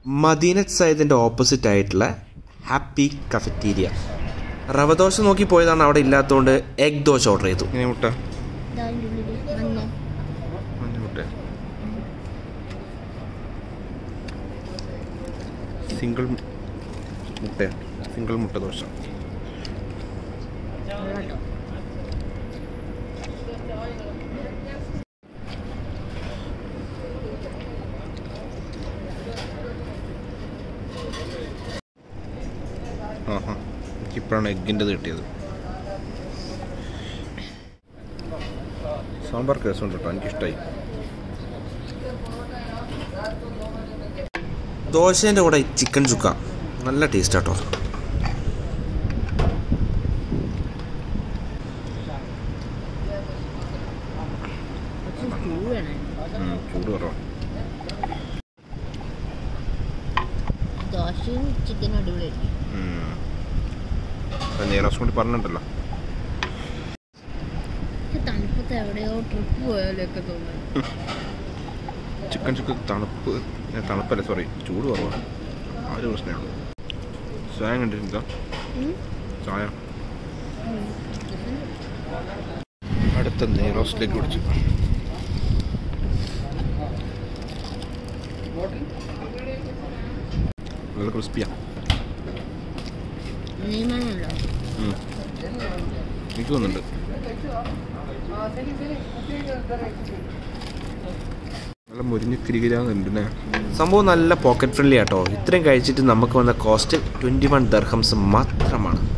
മദീനത്ത് സയ്യിദിൻ്റെ ഓപ്പോസിറ്റ് ആയിട്ടുള്ള ഹാപ്പി കഫറ്റീരിയ റവ ദോശ നോക്കി പോയതാണ് അവിടെ ഇല്ലാത്തതുകൊണ്ട് എഗ് ദോശ ഓർഡർ ചെയ്തു ഇങ്ങനെ മുട്ട അതിൻ്റെ ഉള്ളിൽ മഞ്ഞ മഞ്ഞ മുട്ട സിംഗിൾ മുട്ട സിംഗിൾ മുട്ട ദോശ വെള്ളട്ടോ ആഹാ എനിക്കിപ്പോഴാണ് എഗ്ഗിൻ്റെത് കിട്ടിയത് സാമ്പാർ രസമുണ്ട് കേട്ടോ എനിക്കിഷ്ടമായി ദോശേൻ്റെ കൂടെ ചിക്കൻ ചുക്ക നല്ല ടേസ്റ്റ് ആട്ടോ കുറച്ച് ചൂട് വേണം ഉം, ചൂട് കുറവാണ് ദോശയും ചിക്കനും അടിപൊളിയായിരിക്കും നേരാസ് കൊണ്ട് പറഞ്ഞിട്ടുണ്ടല്ലോ എനിക്ക് തണുപ്പത്ത് എവിടെയോ ട്രിപ്പ് പോയാലൊക്കെ തോന്നുന്നു ചിക്കൻ ചുക്ക് തണുപ്പ് ഏ, തണുപ്പല്ല സോറി ചൂട് കുറവാണ് ആ ഒരു പ്രശ്നമേ ഉള്ളൂ ചായ കണ്ടിട്ടുണ്ടോ ചായ അടുത്ത നെയ്റോസ്റ്റിലേക്ക് പിടിച്ചു നല്ല ക്രിസ്പിയാ നിയമാണല്ലോ എനിക്ക് തോന്നുന്നുണ്ട് നല്ല മുരിഞ്ഞ് കിരികിരാന്നുണ്ട് സംഭവം നല്ല പോക്കറ്റ് ഫ്രണ്ട്ലി ആട്ടോ ഇത്രയും കഴിച്ചിട്ട് നമുക്ക് വന്ന കോസ്റ്റ് ട്വൻറ്റി വൺ ദർഹംസ് മാത്രമാണ്